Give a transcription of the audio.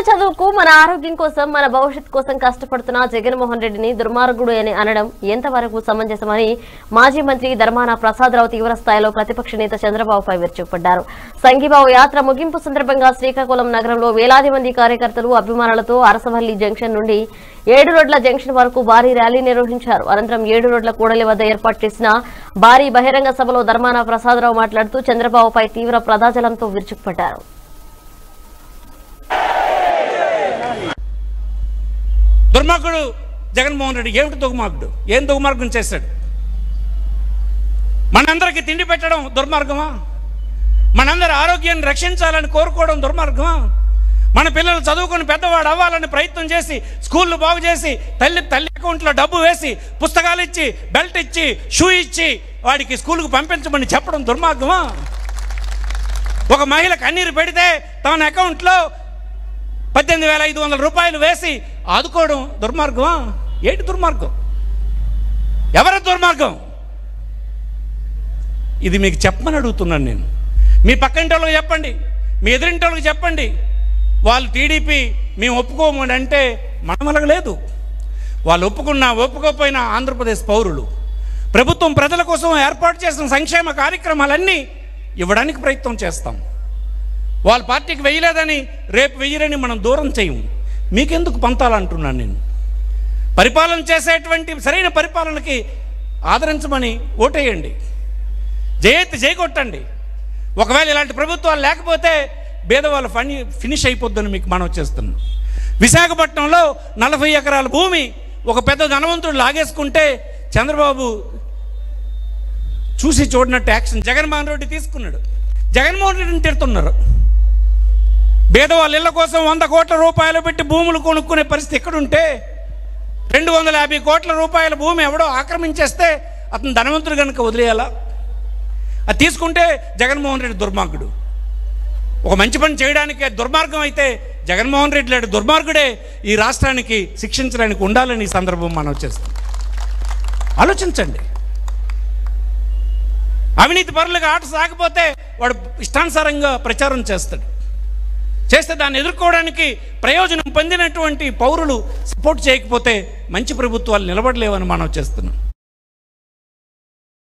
చదువుకు మన ఆరోగ్యం కోసం మన భవిష్యత్ కోసం కష్టపడుతున్న జగన్మోహన్ రెడ్డిని దుర్మార్గుడు అని అనడం ఎంతవరకు సమంజసమని మాజీ మంత్రి ధర్మాన ప్రసాదరావు తీవ్ర స్థాయిలో ప్రతిపక్ష నేత చంద్రబాబుపై విరుచుకుపడ్డారు సంఘీబాబు యాత్ర ముగింపు సందర్భంగా శ్రీకాకుళం నగరంలో వేలాది మంది కార్యకర్తలు అభిమానులతో అరసవల్లి జంక్షన్ నుండి ఏడు రోడ్ల జంక్షన్ వరకు భారీ ర్యాలీ నిర్వహించారు అనంతరం ఏడు రోడ్ల కూడలి వద్ద ఏర్పాటు చేసిన భారీ బహిరంగ సభలో ధర్మాన ప్రసాదరావు మాట్లాడుతూ చంద్రబాబుపై తీవ్ర ప్రదాజలంతో విరుచుకుపడ్డారు దుర్మార్గుడు జగన్మోహన్ రెడ్డి ఏమిటి దుర్మార్గుడు ఏం దుర్మార్గం చేశాడు మనందరికీ తిండి పెట్టడం దుర్మార్గమా మనందరి ఆరోగ్యాన్ని రక్షించాలని కోరుకోవడం దుర్మార్గమా మన పిల్లలు చదువుకొని పెద్దవాడు అవ్వాలని ప్రయత్నం చేసి స్కూళ్ళు బాగు చేసి తల్లి తల్లి అకౌంట్లో డబ్బు వేసి పుస్తకాలు ఇచ్చి బెల్ట్ ఇచ్చి షూ ఇచ్చి వాడికి స్కూల్కి పంపించమని చెప్పడం దుర్మార్గమా ఒక మహిళ కన్నీరు పెడితే తన అకౌంట్లో పద్దెనిమిది వేల ఐదు వందల రూపాయలు వేసి ఆదుకోవడం దుర్మార్గమా ఏంటి దుర్మార్గం ఎవరి దుర్మార్గం ఇది మీకు చెప్పమని అడుగుతున్నాను నేను మీ పక్కింటి వాళ్ళకి చెప్పండి మీ ఎదురింటి వాళ్ళకి చెప్పండి వాళ్ళు టీడీపీ మేము ఒప్పుకోమని అంటే మనమలగ లేదు వాళ్ళు ఒప్పుకున్నా ఒప్పుకోకపోయినా ఆంధ్రప్రదేశ్ పౌరులు ప్రభుత్వం ప్రజల కోసం ఏర్పాటు చేసిన సంక్షేమ కార్యక్రమాలన్నీ ఇవ్వడానికి ప్రయత్నం చేస్తాం వాళ్ళ పార్టీకి వెయ్యలేదని రేపు వెయ్యరని మనం దూరం చేయము మీకెందుకు పంతాలంటున్నాను నేను పరిపాలన చేసేటువంటి సరైన పరిపాలనకి ఆదరించమని ఓటేయండి జయెత్తి జయకొట్టండి ఒకవేళ ఇలాంటి ప్రభుత్వాలు లేకపోతే పేదవాళ్ళు ఫని ఫినిష్ అయిపోద్దని మీకు మనం చేస్తున్నాం విశాఖపట్నంలో నలభై ఎకరాల భూమి ఒక పెద్ద ధనవంతుడు లాగేసుకుంటే చంద్రబాబు చూసి చూడనట్టు యాక్షన్ జగన్మోహన్ రెడ్డి తీసుకున్నాడు జగన్మోహన్ రెడ్డిని తిడుతున్నారు పేదవాళ్ళ ఇళ్ళ కోసం వంద కోట్ల రూపాయలు పెట్టి భూములు కొనుక్కునే పరిస్థితి ఎక్కడుంటే రెండు వందల యాభై కోట్ల రూపాయల భూమి ఎవడో ఆక్రమించేస్తే అతను ధనవంతుడు కనుక వదిలేయాలా అది తీసుకుంటే జగన్మోహన్ రెడ్డి దుర్మార్గుడు ఒక మంచి పని చేయడానికి దుర్మార్గం అయితే జగన్మోహన్ రెడ్డి లాంటి దుర్మార్గుడే ఈ రాష్ట్రానికి శిక్షించడానికి ఉండాలని ఈ సందర్భం మనం చేస్తాం ఆలోచించండి అవినీతి పరులుగా ఆట సాగపోతే వాడు ఇష్టానుసారంగా ప్రచారం చేస్తాడు చేస్తే దాన్ని ఎదుర్కోవడానికి ప్రయోజనం పొందినటువంటి పౌరులు సపోర్ట్ చేయకపోతే మంచి ప్రభుత్వాలు నిలబడలేవని మనం చేస్తున్నాం